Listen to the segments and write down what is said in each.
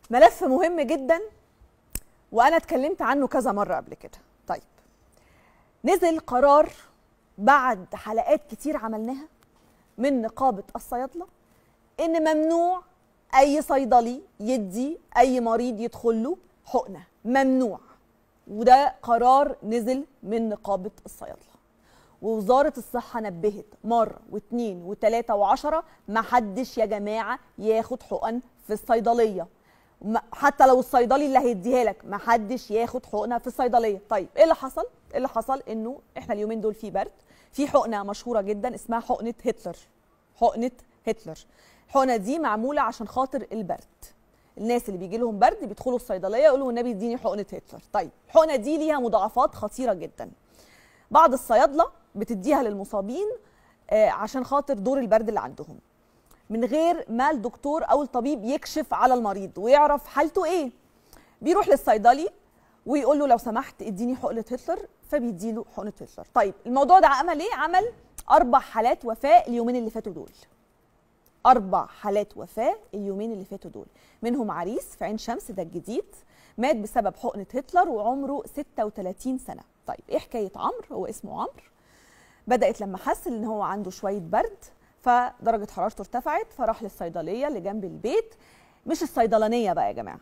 ملف مهم جدا وانا اتكلمت عنه كذا مره قبل كده طيب نزل قرار بعد حلقات كتير عملناها من نقابه الصيادله ان ممنوع اي صيدلي يدي اي مريض يدخل له حقنه ممنوع وده قرار نزل من نقابه الصيادله ووزاره الصحه نبهت مره واثنين وثلاثه وعشره ما حدش يا جماعه ياخد حقن في الصيدليه ما- حتى لو الصيدلي اللي هيديها لك ما حدش ياخد حقنه في الصيدليه طيب ايه اللي حصل ايه اللي حصل انه احنا اليومين دول في برد في حقنه مشهوره جدا اسمها حقنه هتلر حقنه هتلر الحقنه دي معموله عشان خاطر البرد الناس اللي بيجي لهم برد بيدخلوا الصيدليه يقولوا والنبي اديني حقنه هتلر طيب الحقنه دي ليها مضاعفات خطيره جدا بعض الصيادله بتديها للمصابين آه، عشان خاطر دور البرد اللي عندهم من غير ما الدكتور او الطبيب يكشف على المريض ويعرف حالته ايه بيروح للصيدلي ويقول له لو سمحت اديني حقنه هتلر فبيديله حقنه هتلر طيب الموضوع ده عمل ايه عمل اربع حالات وفاه اليومين اللي فاتوا دول اربع حالات وفاه اليومين اللي فاتوا دول منهم عريس في عين شمس ده الجديد مات بسبب حقنه هتلر وعمره 36 سنه طيب ايه حكايه عمرو هو اسمه عمرو بدات لما حس ان هو عنده شويه برد فدرجه حرارته ارتفعت فراح للصيدليه اللي جنب البيت مش الصيدلانيه بقى يا جماعه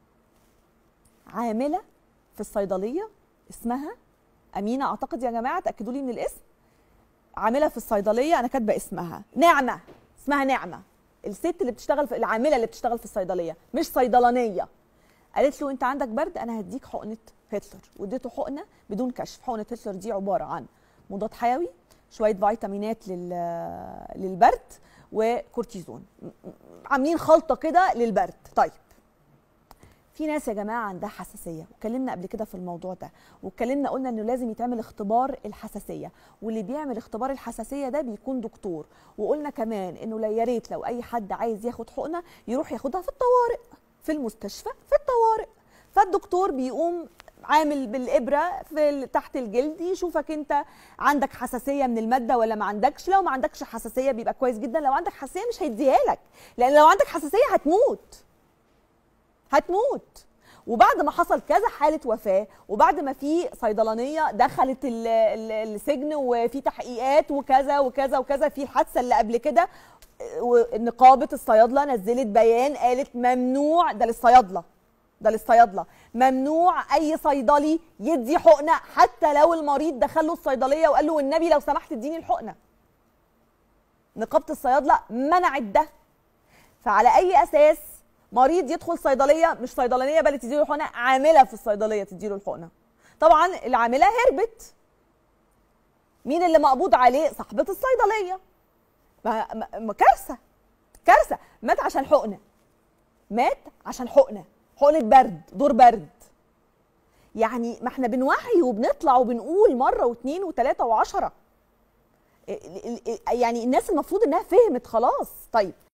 عامله في الصيدليه اسمها امينه اعتقد يا جماعه تاكدوا لي من الاسم عامله في الصيدليه انا كاتبه اسمها نعمه اسمها نعمه الست اللي بتشتغل في العامله اللي بتشتغل في الصيدليه مش صيدلانيه قالت له انت عندك برد انا هديك حقنه هتلر واديته حقنه بدون كشف حقنه هتلر دي عباره عن مضاد حيوي شويه فيتامينات لل... للبرد وكورتيزون م- م- عاملين خلطه كده للبرد طيب في ناس يا جماعه عندها حساسيه واتكلمنا قبل كده في الموضوع ده واتكلمنا قلنا انه لازم يتعمل اختبار الحساسيه واللي بيعمل اختبار الحساسيه ده بيكون دكتور وقلنا كمان انه لا يا ريت لو اي حد عايز ياخد حقنه يروح ياخدها في الطوارئ في المستشفى في الطوارئ فالدكتور بيقوم عامل بالابره في ال- تحت الجلد يشوفك انت عندك حساسيه من الماده ولا ما عندكش لو ما عندكش حساسيه بيبقى كويس جدا لو عندك حساسيه مش هيديها لك لان لو عندك حساسيه هتموت هتموت وبعد ما حصل كذا حاله وفاه وبعد ما في صيدلانيه دخلت ال- ال- السجن وفي تحقيقات وكذا وكذا وكذا في الحادثه اللي قبل كده آه، نقابه الصيادله نزلت بيان قالت ممنوع ده للصيادله ده للصيادله ممنوع اي صيدلي يدي حقنه حتى لو المريض دخله الصيدليه وقال له والنبي لو سمحت اديني الحقنه نقابه الصيادله منعت ده فعلى اي اساس مريض يدخل صيدليه مش صيدلانيه بل تديله الحقنه عامله في الصيدليه تديله الحقنه طبعا العامله هربت مين اللي مقبوض عليه صاحبه الصيدليه ما ما- ما كارثه كارثه مات عشان حقنه مات عشان حقنه حقنه برد دور برد يعني ما احنا بنوعي وبنطلع وبنقول مره واثنين وثلاثه وعشره ال- ال- ال- يعني الناس المفروض انها فهمت خلاص طيب